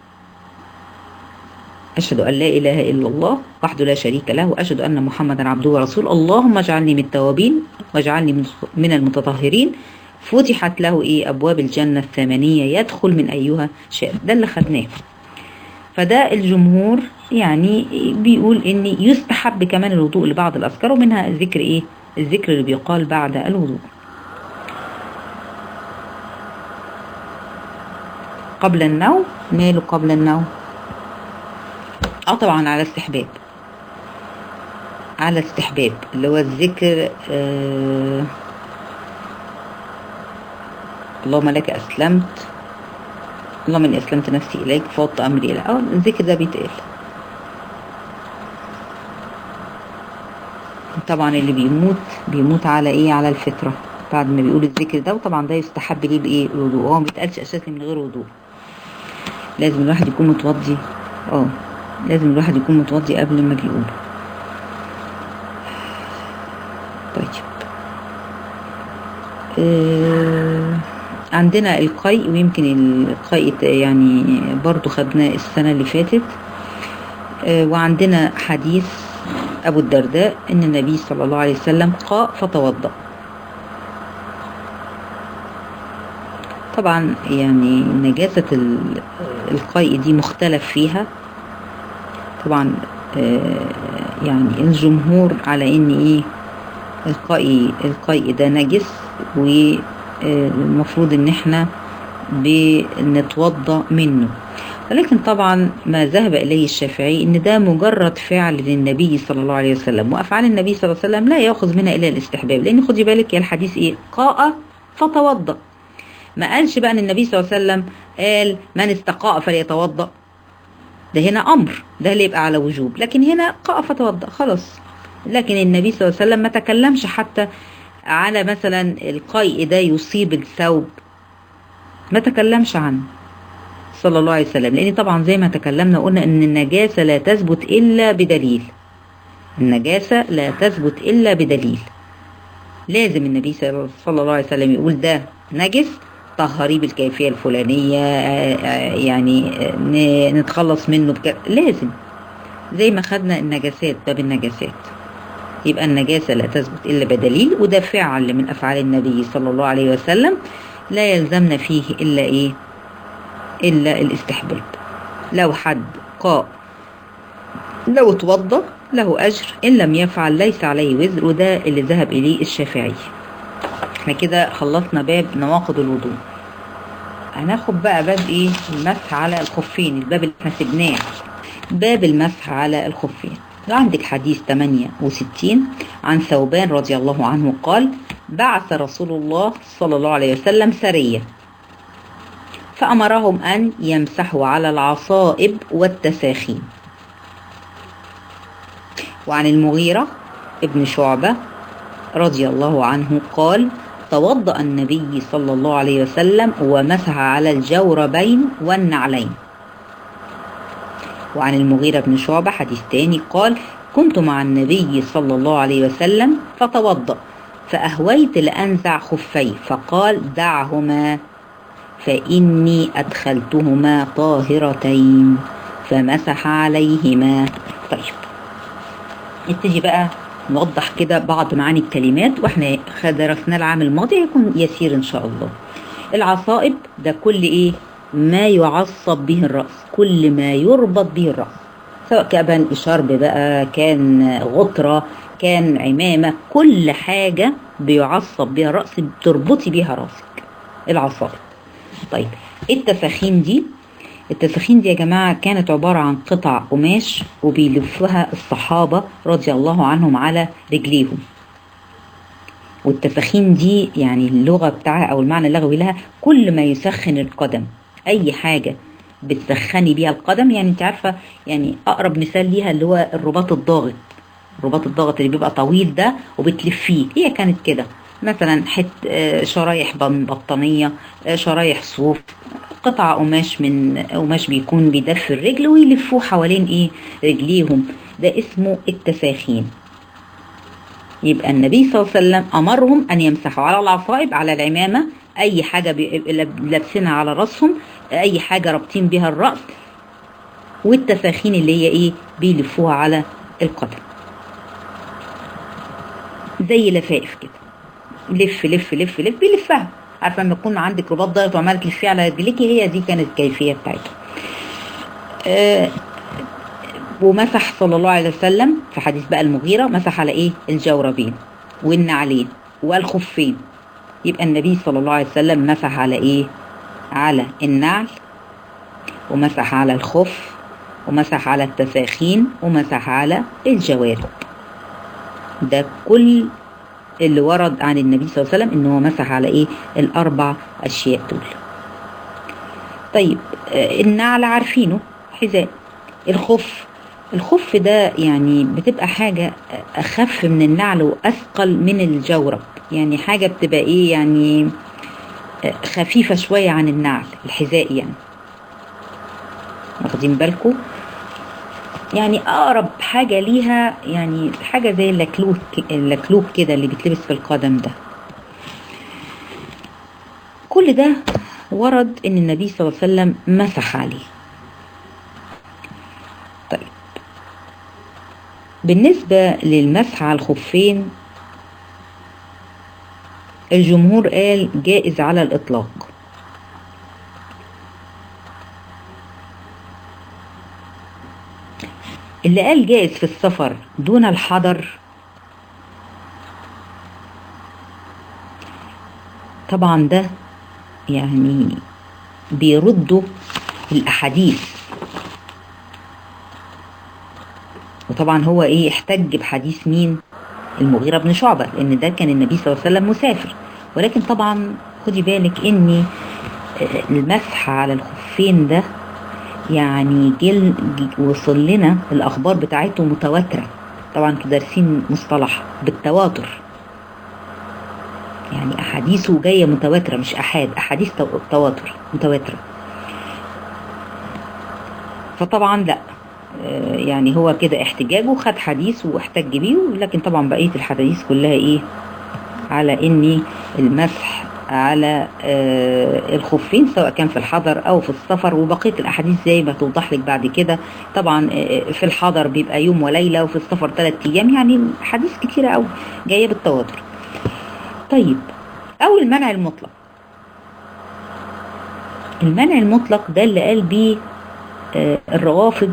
أشهد أن لا إله إلا الله وحده لا شريك له وأشهد أن محمدا عبده ورسوله اللهم اجعلني من التوابين واجعلني من المتطهرين فتحت له إيه أبواب الجنة الثمانية يدخل من أيها شاء ده اللي خدناه فده الجمهور يعني بيقول ان يستحب كمان الوضوء لبعض الاذكار ومنها الذكر ايه الذكر اللي بيقال بعد الوضوء قبل النوم ماله قبل النوم اه طبعا على استحباب على استحباب اللي هو الذكر آه اللهم لك اسلمت اللهم اني اسلمت نفسي اليك فوضت امري اليك اه الذكر ده بيتقال طبعا اللي بيموت بيموت على ايه على الفطره بعد ما بيقول الذكر ده وطبعا ده يستحب ليه بايه الوضوء هو ما بيتقالش اساسا من غير وضوء لازم الواحد يكون متوضي اه لازم الواحد يكون متوضي قبل ما بيقوله طيب آه عندنا القيء ويمكن القيء يعني برضو خدناه السنة اللي فاتت آه وعندنا حديث أبو الدرداء إن النبي صلى الله عليه وسلم قاء فتوضأ طبعا يعني نجاسة القيء دي مختلف فيها طبعا آه يعني الجمهور على ان ايه القيء القيء ده نجس والمفروض ان احنا بنتوضا منه ولكن طبعا ما ذهب اليه الشافعي ان ده مجرد فعل للنبي صلى الله عليه وسلم وافعال النبي صلى الله عليه وسلم لا ياخذ منها الا الاستحباب لان خدي بالك يا الحديث ايه قاء فتوضا ما قالش بقى ان النبي صلى الله عليه وسلم قال من استقاء فليتوضا ده هنا امر ده اللي يبقى على وجوب لكن هنا قاء فتوضا خلاص لكن النبي صلى الله عليه وسلم ما تكلمش حتى على مثلا القيء ده يصيب الثوب ما تكلمش عنه صلى الله عليه وسلم لان طبعا زي ما تكلمنا قلنا ان النجاسه لا تثبت الا بدليل النجاسه لا تثبت الا بدليل لازم النبي صلى الله عليه وسلم يقول ده نجس طهريه بالكيفية الفلانية يعني نتخلص منه بك... لازم زي ما خدنا النجاسات باب النجاسات يبقى النجاسة لا تثبت إلا بدليل وده فعل من أفعال النبي صلى الله عليه وسلم لا يلزمنا فيه إلا إيه إلا الاستحباب لو حد قاء لو توضى له أجر إن لم يفعل ليس عليه وزر وده اللي ذهب إليه الشافعي احنا كده خلصنا باب نواقض الوضوء هناخد بقى باب ايه المسح على الخفين الباب اللي احنا سبناه باب المسح على الخفين عندك حديث 68 عن ثوبان رضي الله عنه قال بعث رسول الله صلى الله عليه وسلم سرية فأمرهم أن يمسحوا على العصائب والتساخين وعن المغيرة ابن شعبة رضي الله عنه قال توضأ النبي صلى الله عليه وسلم ومسح على الجوربين والنعلين وعن المغيرة بن شعبة حديث تاني قال كنت مع النبي صلى الله عليه وسلم فتوضأ فأهويت لأنزع خفي فقال دعهما فإني أدخلتهما طاهرتين فمسح عليهما طيب نبتدي بقى نوضح كده بعض معاني الكلمات واحنا درسناه العام الماضي هيكون يسير ان شاء الله العصائب ده كل ايه ما يعصب به الرأس كل ما يربط به الرأس سواء كان شرب بقى كان غطرة كان عمامة كل حاجة بيعصب بها الرأس بتربطي بيها راسك العصائب طيب التساخين دي التساخين دي يا جماعة كانت عبارة عن قطع قماش وبيلفها الصحابة رضي الله عنهم على رجليهم والتساخين دي يعني اللغة بتاعها أو المعنى اللغوي لها كل ما يسخن القدم أي حاجة بتسخني بيها القدم يعني انت عارفة يعني أقرب مثال ليها اللي هو الرباط الضاغط الرباط الضاغط اللي بيبقى طويل ده وبتلفيه هي كانت كده مثلا حت شرايح بطانية شرايح صوف قطع قماش من قماش بيكون بيدف الرجل ويلفوه حوالين ايه رجليهم ده اسمه التساخين يبقى النبي صلى الله عليه وسلم امرهم ان يمسحوا على العصائب على العمامه اي حاجه لابسينها على راسهم اي حاجه رابطين بها الراس والتساخين اللي هي ايه بيلفوها على القدم زي لفائف كده لف لف لف لف بيلفها عارفه لما يكون عندك رباط ضغط وعماله تلفيه على رجليكي هي دي كانت الكيفيه بتاعتها أه ومسح صلى الله عليه وسلم في حديث بقى المغيره مسح على ايه الجوربين والنعلين والخفين يبقى النبي صلى الله عليه وسلم مسح على ايه على النعل ومسح على الخف ومسح على التساخين ومسح على الجوارب ده كل اللي ورد عن النبي صلى الله عليه وسلم ان هو مسح على ايه الاربع اشياء دول طيب آه، النعل عارفينه حذاء الخف الخف ده يعني بتبقى حاجة أخف من النعل وأثقل من الجورب يعني حاجة بتبقى إيه يعني آه، خفيفة شوية عن النعل الحذاء يعني واخدين بالكم يعني أقرب حاجة ليها يعني حاجة زي اللكلوك اللكلوك كده اللي بيتلبس في القدم ده كل ده ورد ان النبي صلى الله عليه وسلم مسح عليه طيب بالنسبة للمسح على الخفين الجمهور قال جائز على الإطلاق اللي قال جائز في السفر دون الحضر طبعا ده يعني بيردوا الأحاديث وطبعا هو ايه احتج بحديث مين المغيرة بن شعبة لان ده كان النبي صلى الله عليه وسلم مسافر ولكن طبعا خدي بالك ان المسح على الخفين ده يعني جل وصل لنا الاخبار بتاعته متواترة طبعا انتوا دارسين مصطلح بالتواتر يعني احاديثه جايه متواتره مش احاد احاديث تو- تواتر متواتره فطبعا لا آه، يعني هو كده احتجاجه خد حديث واحتج بيه لكن طبعا بقيه الحديث كلها ايه على ان المسح على آه، الخفين سواء كان في الحضر او في السفر وبقيه الاحاديث زي ما توضح لك بعد كده طبعا آه، في الحضر بيبقى يوم وليله وفي السفر ثلاث ايام يعني حديث كتيره قوي جايه بالتواتر طيب أو المنع المطلق المنع المطلق ده اللي قال بيه آه، الروافض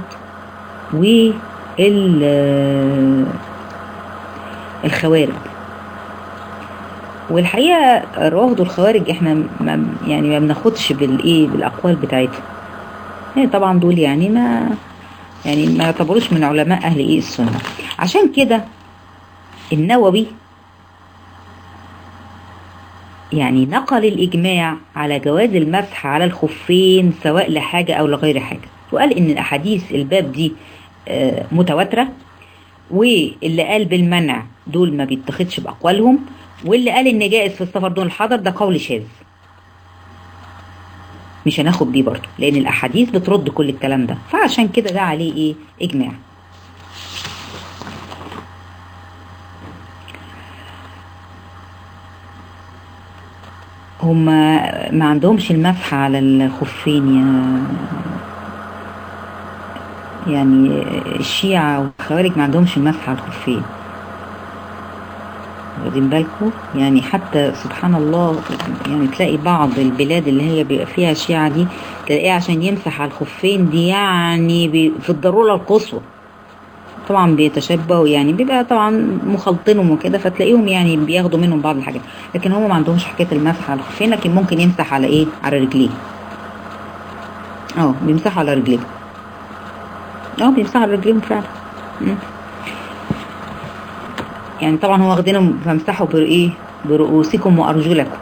وال آه، الخوارج والحقيقة الروافض والخوارج احنا ما يعني ما بناخدش بالايه بالاقوال بتاعتهم يعني طبعا دول يعني ما يعني ما يعتبروش من علماء اهل ايه السنة عشان كده النووي يعني نقل الإجماع على جواز المسح على الخفين سواء لحاجة أو لغير حاجة وقال إن الأحاديث الباب دي آه، متواترة واللي قال بالمنع دول ما بيتخدش بأقوالهم واللي قال إن جائز في السفر دون الحضر ده قول شاذ مش هناخد بيه برضه لأن الأحاديث بترد كل الكلام ده فعشان كده ده عليه إيه إجماع هما ما عندهمش المسح على الخفين يا يعني الشيعة والخوارج ما عندهمش المسح على الخفين واخدين بالكم يعني حتى سبحان الله يعني تلاقي بعض البلاد اللي هي بيبقى فيها شيعة دي تلاقيه عشان يمسح على الخفين دي يعني بي- في الضرورة القصوى طبعا بيتشبهوا يعني بيبقى طبعا مخلطينهم وكده فتلاقيهم يعني بياخدوا منهم بعض الحاجات لكن هم ما عندهمش حكايه المسح على الخفين لكن ممكن يمسح على ايه على رجليه اه بيمسحوا على رجليهم اه بيمسحوا على رجليهم فعلا مم. يعني طبعا هو واخدينهم فامسحوا بايه برؤوسكم وارجلكم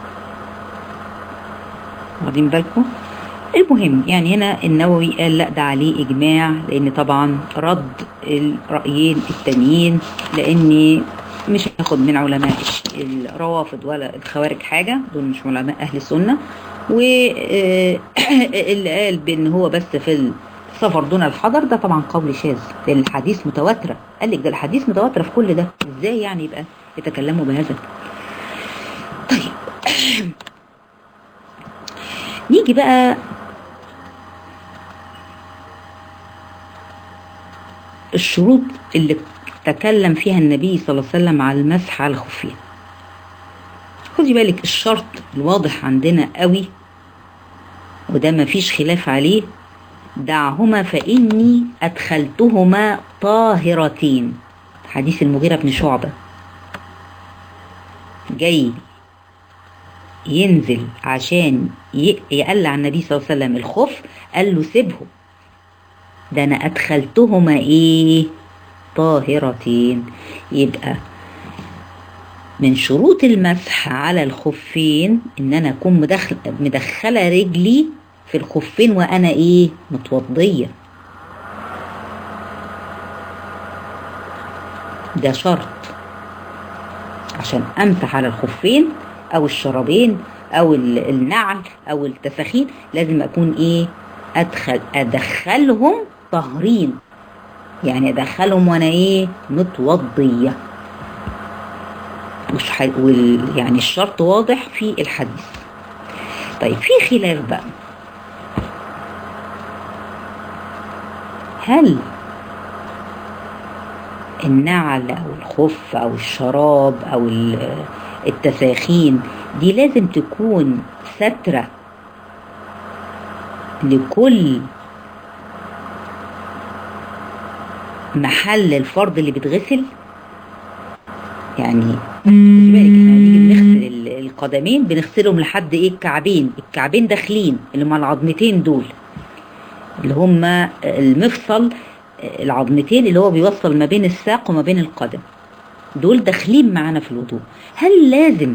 واخدين بالكم المهم يعني هنا النووي قال لا ده عليه اجماع لان طبعا رد الرايين التانيين لان مش هياخد من علماء الش- الروافض ولا الخوارج حاجه دول مش علماء اهل السنه واللي قال بان هو بس في السفر دون الحضر ده طبعا قول شاذ لان الحديث متواتره قال لك ده الحديث متواتره في كل ده ازاي يعني يبقى يتكلموا بهذا طيب نيجي بقى الشروط اللي تكلم فيها النبي صلى الله عليه وسلم على المسح على الخفين خدي بالك الشرط الواضح عندنا قوي وده ما فيش خلاف عليه دعهما فإني أدخلتهما طاهرتين حديث المغيرة بن شعبة جاي ينزل عشان ي- يقلع النبي صلى الله عليه وسلم الخف قال له سيبهم ده انا ادخلتهما ايه طاهرتين يبقى من شروط المسح على الخفين ان انا اكون مدخل مدخله رجلي في الخفين وانا ايه متوضيه ده شرط عشان امسح على الخفين او الشرابين او النعل او التفاخين لازم اكون ايه ادخل ادخلهم طاهرين يعني ادخلهم وانا ايه متوضيه مش ح... وال... يعني الشرط واضح في الحديث طيب في خلاف بقى هل النعل او الخف او الشراب او التساخين دي لازم تكون سترة لكل محل الفرض اللي بيتغسل يعني خدي بالك احنا بنيجي بنغسل القدمين بنغسلهم لحد ايه الكعبين الكعبين داخلين اللي هما العظمتين دول اللي هما المفصل العظمتين اللي هو بيوصل ما بين الساق وما بين القدم دول داخلين معانا في الوضوء هل لازم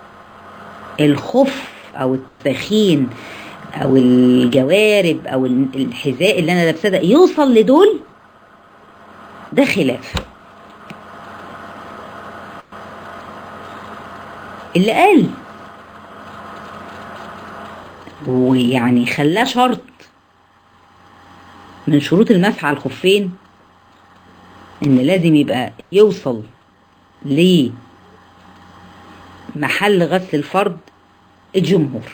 الخف او التخين او الجوارب او الحذاء اللي انا لابساه ده يوصل لدول ده خلاف اللي قال ويعني خلاه شرط من شروط المسح على الخفين ان لازم يبقى يوصل لمحل غسل الفرد الجمهور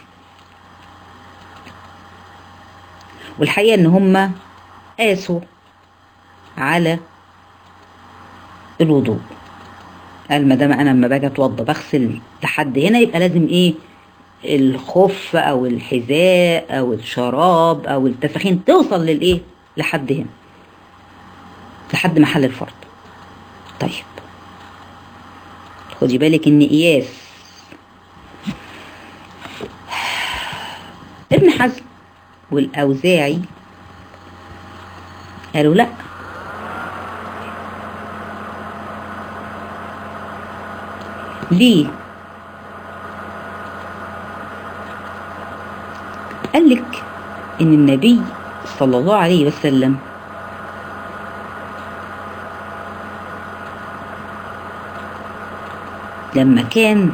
والحقيقة ان هم قاسوا على الوضوء قال ما دام انا لما باجي اتوضى بغسل لحد هنا يبقى لازم ايه الخف او الحذاء او الشراب او التسخين توصل للايه لحد هنا لحد محل الفرد طيب خدي بالك ان قياس ابن حزم والاوزاعي قالوا لا ليه قال لك ان النبي صلى الله عليه وسلم لما كان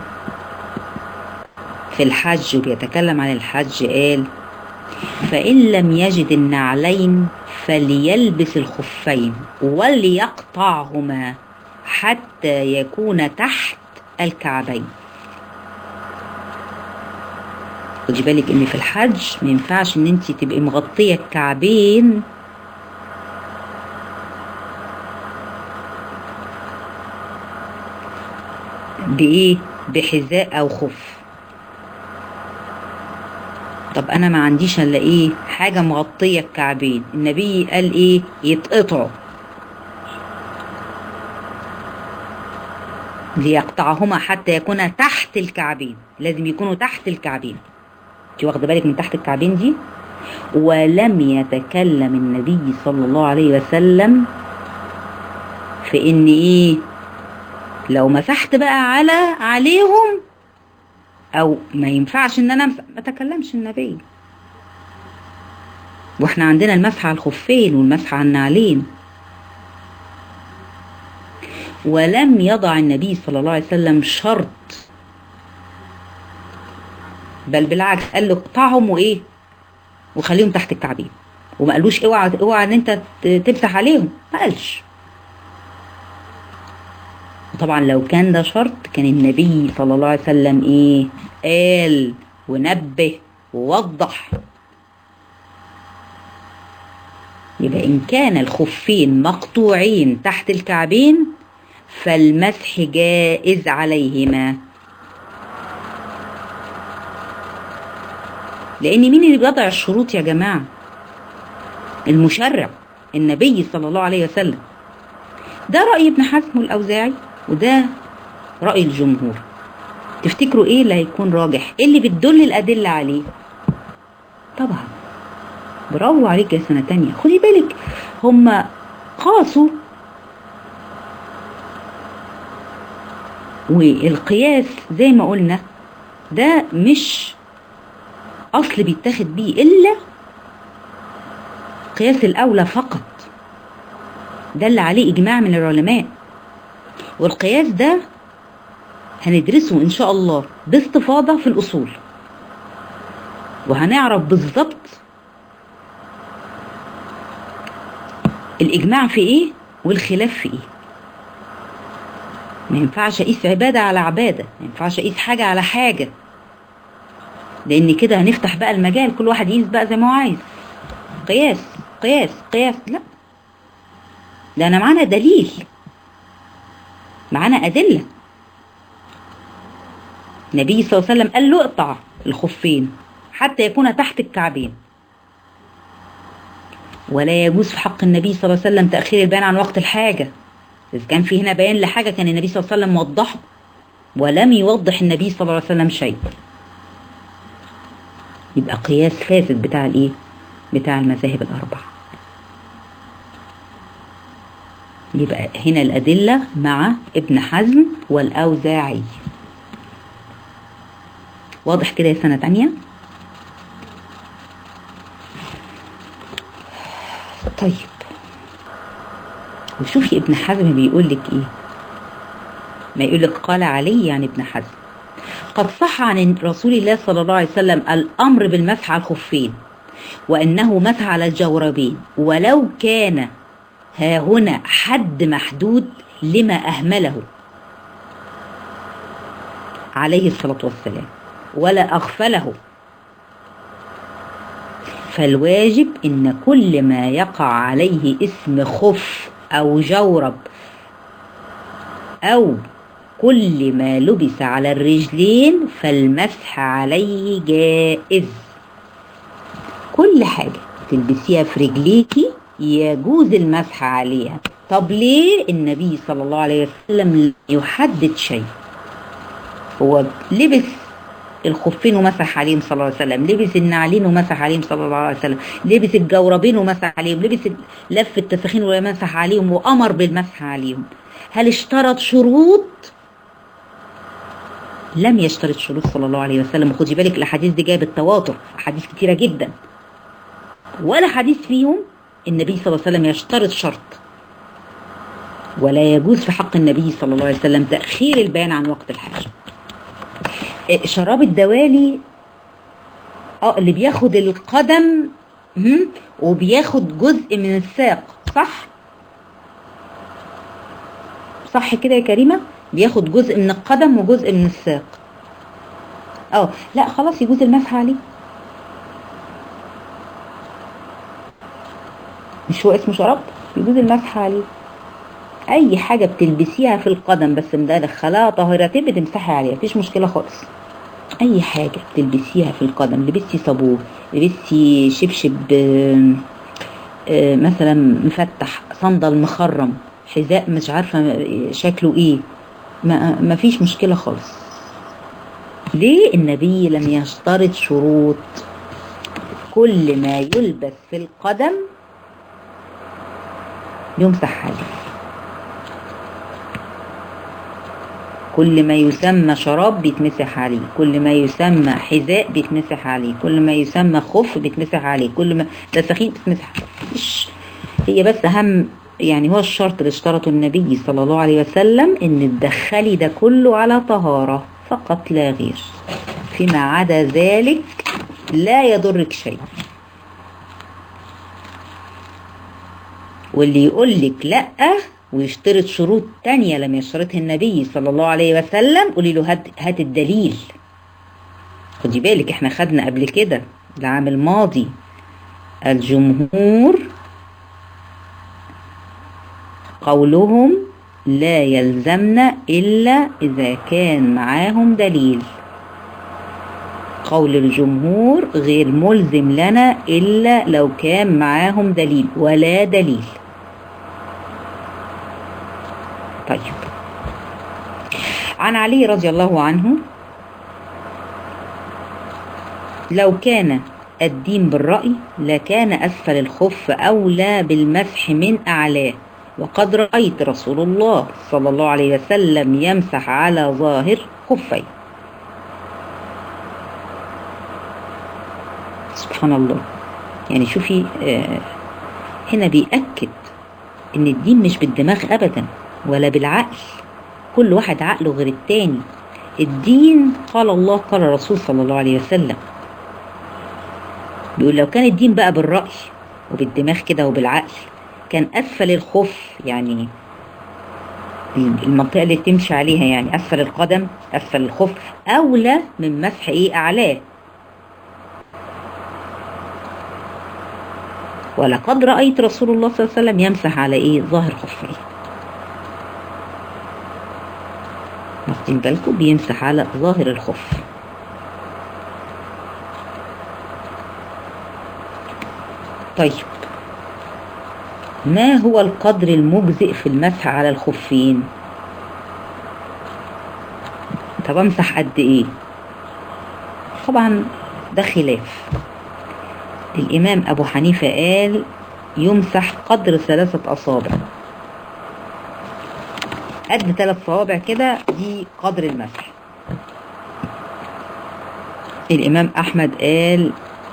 في الحج بيتكلم عن الحج قال فإن لم يجد النعلين فليلبس الخفين وليقطعهما حتى يكون تحت الكعبين خدي بالك ان في الحج ما ينفعش ان انت تبقي مغطيه الكعبين بايه بحذاء او خف طب انا ما عنديش الا ايه حاجه مغطيه الكعبين النبي قال ايه يتقطعوا ليقطعهما حتى يكونا تحت الكعبين لازم يكونوا تحت الكعبين انت واخده بالك من تحت الكعبين دي ولم يتكلم النبي صلى الله عليه وسلم في ان ايه لو مسحت بقى على عليهم او ما ينفعش ان انا امسح ما تكلمش النبي واحنا عندنا المسح على الخفين والمسح على النعلين ولم يضع النبي صلى الله عليه وسلم شرط بل بالعكس قال له اقطعهم وايه وخليهم تحت الكعبين وما قالوش اوعى اوعى ان انت تمسح عليهم ما قالش طبعا لو كان ده شرط كان النبي صلى الله عليه وسلم ايه قال ونبه ووضح يبقى ان كان الخفين مقطوعين تحت الكعبين فالمسح جائز عليهما لان مين اللي بيضع الشروط يا جماعه المشرع النبي صلى الله عليه وسلم ده راي ابن حزم والاوزاعي وده راي الجمهور تفتكروا ايه اللي هيكون راجح ايه اللي بتدل الادله عليه طبعا برافو عليك يا سنه تانية خدي بالك هم قاسوا والقياس زي ما قلنا ده مش اصل بيتاخد بيه الا قياس الاولى فقط ده اللي عليه اجماع من العلماء والقياس ده هندرسه ان شاء الله باستفاضه في الاصول وهنعرف بالظبط الاجماع في ايه والخلاف في ايه ما ينفعش اقيس عباده على عباده ما ينفعش اقيس حاجه على حاجه لان كده هنفتح بقى المجال كل واحد يقيس بقى زي ما هو عايز قياس قياس قياس لا ده انا معانا دليل معانا ادله النبي صلى الله عليه وسلم قال له اقطع الخفين حتى يكون تحت الكعبين ولا يجوز في حق النبي صلى الله عليه وسلم تأخير البيان عن وقت الحاجة إذا كان في هنا بيان لحاجة كان النبي صلى الله عليه وسلم وضحه ولم يوضح النبي صلى الله عليه وسلم شيء يبقى قياس فاسد بتاع الايه بتاع المذاهب الأربعة يبقى هنا الأدلة مع ابن حزم والأوزاعي واضح كده يا سنة تانية طيب وشوفي ابن حزم بيقول لك ايه ما يقول لك قال علي يعني ابن حزم قد صح عن رسول الله صلى الله عليه وسلم الامر بالمسح على الخفين وانه مسح على الجوربين ولو كان ها هنا حد محدود لما اهمله عليه الصلاه والسلام ولا اغفله فالواجب ان كل ما يقع عليه اسم خف او جورب او كل ما لبس على الرجلين فالمسح عليه جائز كل حاجة تلبسيها في رجليكي يجوز المسح عليها طب ليه النبي صلى الله عليه وسلم يحدد شيء هو لبس الخفين ومسح عليهم صلى الله عليه وسلم لبس النعلين ومسح عليهم صلى الله عليه وسلم لبس الجوربين ومسح عليهم لبس لف التفاخين ومسح عليهم وأمر بالمسح عليهم هل اشترط شروط لم يشترط شروط صلى الله عليه وسلم وخدي بالك الاحاديث دي جايه بالتواتر احاديث كتيره جدا ولا حديث فيهم النبي صلى الله عليه وسلم يشترط شرط ولا يجوز في حق النبي صلى الله عليه وسلم تاخير البيان عن وقت الحاجه شراب الدوالي اه اللي بياخد القدم وبياخد جزء من الساق صح صح كده يا كريمه بياخد جزء من القدم وجزء من الساق اه لا خلاص يجوز المسح عليه مش هو اسمه شراب يجوز المسح عليه اي حاجة بتلبسيها في القدم بس مدخلاها طاهرتين بتمسحي عليها مفيش مشكلة خالص اي حاجة بتلبسيها في القدم لبستي صابون لبستي شبشب مثلا مفتح صندل مخرم حذاء مش عارفة شكله ايه ما, ما فيش مشكلة خالص ليه النبي لم يشترط شروط كل ما يلبس في القدم يمسح عليه كل ما يسمى شراب بيتمسح عليه كل ما يسمى حذاء بيتمسح عليه كل ما يسمى خف بيتمسح عليه كل ما تسخين بيتمسح مش هي بس اهم يعني هو الشرط اللي اشترطه النبي صلى الله عليه وسلم ان تدخلي ده كله على طهارة فقط لا غير فيما عدا ذلك لا يضرك شيء واللي يقول لك لا ويشترط شروط تانية لم يشترطها النبي صلى الله عليه وسلم قولي له هات, هات الدليل خدي بالك احنا خدنا قبل كده العام الماضي الجمهور قولهم لا يلزمنا إلا إذا كان معاهم دليل قول الجمهور غير ملزم لنا إلا لو كان معاهم دليل ولا دليل طيب عن علي رضي الله عنه لو كان الدين بالرأي لكان أسفل الخف أولى بالمسح من أعلاه وقد رأيت رسول الله صلى الله عليه وسلم يمسح على ظاهر خفيه سبحان الله يعني شوفي آه هنا بيأكد إن الدين مش بالدماغ أبدا ولا بالعقل كل واحد عقله غير التاني الدين قال الله قال الرسول صلى الله عليه وسلم بيقول لو كان الدين بقى بالرأي وبالدماغ كده وبالعقل كان أسفل الخف يعني المنطقة اللي تمشي عليها يعني أسفل القدم أسفل الخف أولى من مسح إيه أعلاه ولقد رأيت رسول الله صلى الله عليه وسلم يمسح على إيه ظاهر خفيه واخدين بالكم بيمسح على ظاهر الخف طيب ما هو القدر المجزئ في المسح على الخفين طب امسح قد ايه طبعا ده خلاف الامام ابو حنيفه قال يمسح قدر ثلاثه اصابع قد ثلاث صوابع كده دي قدر المسح الامام احمد قال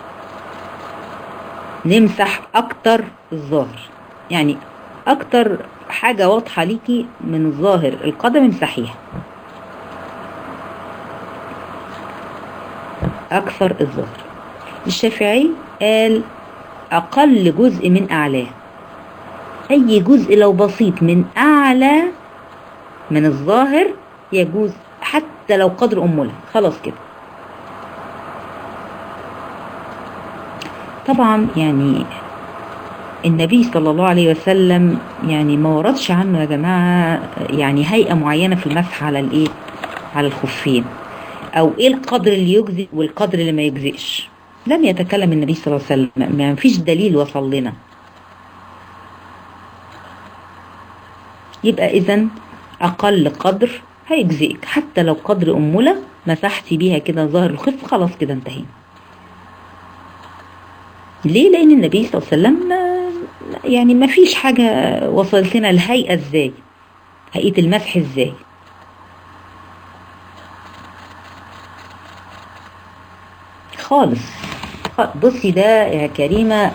نمسح اكتر الظاهر يعني اكتر حاجة واضحة ليكي من الظاهر القدم امسحيها اكثر الظاهر الشافعي قال اقل جزء من اعلاه اي جزء لو بسيط من اعلى من الظاهر يجوز حتى لو قدر أمولة خلاص كده طبعا يعني النبي صلى الله عليه وسلم يعني ما وردش عنه يا جماعة يعني هيئة معينة في المسح على الايه على الخفين او ايه القدر اللي يجزئ والقدر اللي ما يجزئش لم يتكلم النبي صلى الله عليه وسلم ما فيش دليل وصل لنا يبقى اذا اقل قدر هيجزئك حتى لو قدر امولة مسحتي بيها كده ظهر الخف خلاص كده انتهينا ليه لان النبي صلى الله عليه وسلم يعني ما فيش حاجة وصلت لنا الهيئة ازاي هيئة المسح ازاي خالص بصي ده يا كريمة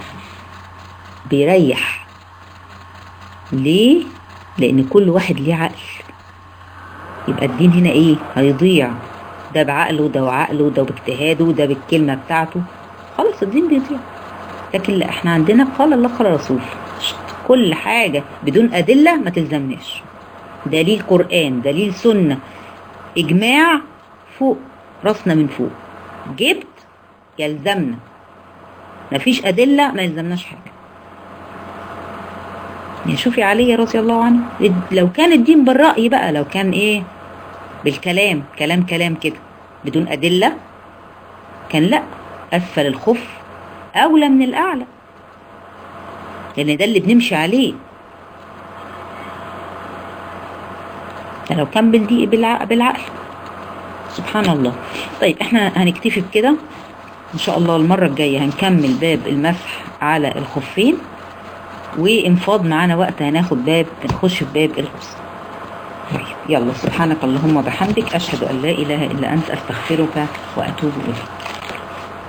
بيريح ليه لان كل واحد ليه عقل يبقى الدين هنا ايه هيضيع ده بعقله وده بعقله وده باجتهاده وده بالكلمه بتاعته خلاص الدين بيضيع لكن لا احنا عندنا قال الله قال الرسول كل حاجه بدون ادله ما تلزمناش دليل قران دليل سنه اجماع فوق راسنا من فوق جبت يلزمنا مفيش ادله ما يلزمناش حاجه يعني شوفي علي رضي الله عنه لو كان الدين بالرأي بقى لو كان ايه بالكلام كلام كلام كده بدون أدلة كان لا أسفل الخف أولى من الأعلى لأن ده اللي بنمشي عليه ده لو كان بالدي بالعقل سبحان الله طيب احنا هنكتفي بكده ان شاء الله المرة الجاية هنكمل باب المسح على الخفين وانفاض معانا وقت هناخد باب نخش في باب الغسل يلا سبحانك اللهم وبحمدك اشهد ان لا اله الا انت استغفرك واتوب اليك